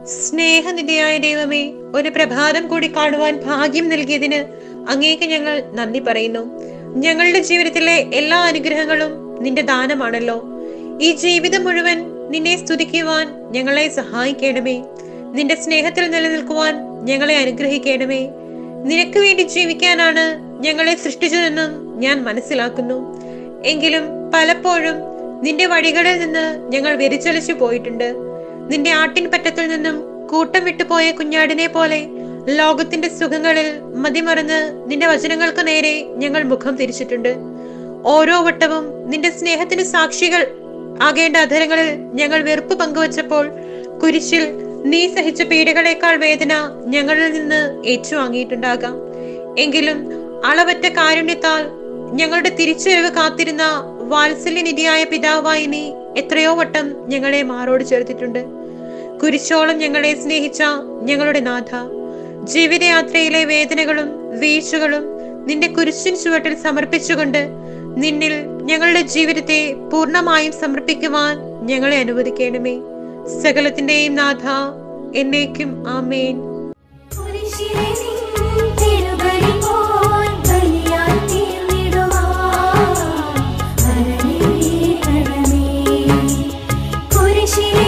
സ്നേഹനിധിയായ ദൈവമേ ഒരു പ്രഭാതം കൂടി കാണുവാൻ ഭാഗ്യം നൽകിയതിന് അങ്ങേക്ക് ഞങ്ങൾ നന്ദി പറയുന്നു ഞങ്ങളുടെ ജീവിതത്തിലെ എല്ലാ അനുഗ്രഹങ്ങളും നിന്റെ ദാനമാണല്ലോ ഈ ജീവിതം മുഴുവൻ നിന്നെ സ്തുതിക്കുവാൻ ഞങ്ങളെ സഹായിക്കണമേ നിന്റെ സ്നേഹത്തിൽ നിലനിൽക്കുവാൻ ഞങ്ങളെ അനുഗ്രഹിക്കണമേ നിനക്ക് വേണ്ടി ജീവിക്കാനാണ് ഞങ്ങളെ സൃഷ്ടിച്ചതെന്നും ഞാൻ മനസ്സിലാക്കുന്നു എങ്കിലും പലപ്പോഴും നിന്റെ വഴികളിൽ നിന്ന് ഞങ്ങൾ വ്യതിചലിച്ചു പോയിട്ടുണ്ട് നിന്റെ ആട്ടിൻ പറ്റത്തിൽ നിന്നും കൂട്ടം വിട്ടുപോയ കുഞ്ഞാടിനെ പോലെ ലോകത്തിന്റെ സുഖങ്ങളിൽ മതിമറന്ന് നിന്റെ വചനങ്ങൾക്ക് നേരെ ഞങ്ങൾ മുഖം തിരിച്ചിട്ടുണ്ട് ഓരോ വട്ടവും നിന്റെ സ്നേഹത്തിന് സാക്ഷികൾ ആകേണ്ട അധരങ്ങളിൽ ഞങ്ങൾ വെറുപ്പ് പങ്കുവച്ചപ്പോൾ കുരിശിൽ നീ സഹിച്ച പീഡകളേക്കാൾ വേദന ഞങ്ങളിൽ നിന്ന് ഏറ്റുവാങ്ങിയിട്ടുണ്ടാകാം എങ്കിലും അളവറ്റ കാരുണ്യത്താൽ ഞങ്ങളുടെ തിരിച്ചുവരവ് കാത്തിരുന്ന വാത്സല്യനിധിയായ പിതാവായി നീ എത്രയോ വട്ടം ഞങ്ങളെ മാറോട് ചേർത്തിട്ടുണ്ട് കുരിശോളം ഞങ്ങളെ സ്നേഹിച്ച ഞങ്ങളുടെ നാഥ ജീവിതയാത്രയിലെ വേദനകളും വീഴ്ചകളും നിന്റെ കുരിശിൻ ചുവട്ടിൽ സമർപ്പിച്ചുകൊണ്ട് നിന്നിൽ ഞങ്ങളുടെ ജീവിതത്തെ പൂർണ്ണമായും സമർപ്പിക്കുവാൻ ഞങ്ങളെ അനുവദിക്കണമേ സകലത്തിന്റെയും നാഥ എന്നേക്കും ആമേൻ കുരിശിലെ നിൻ തിരുബലി പോൽ ബലിയായി തീർന്നിടുവാൻ വരണമേ, വരണമേ. കുരിശിലെ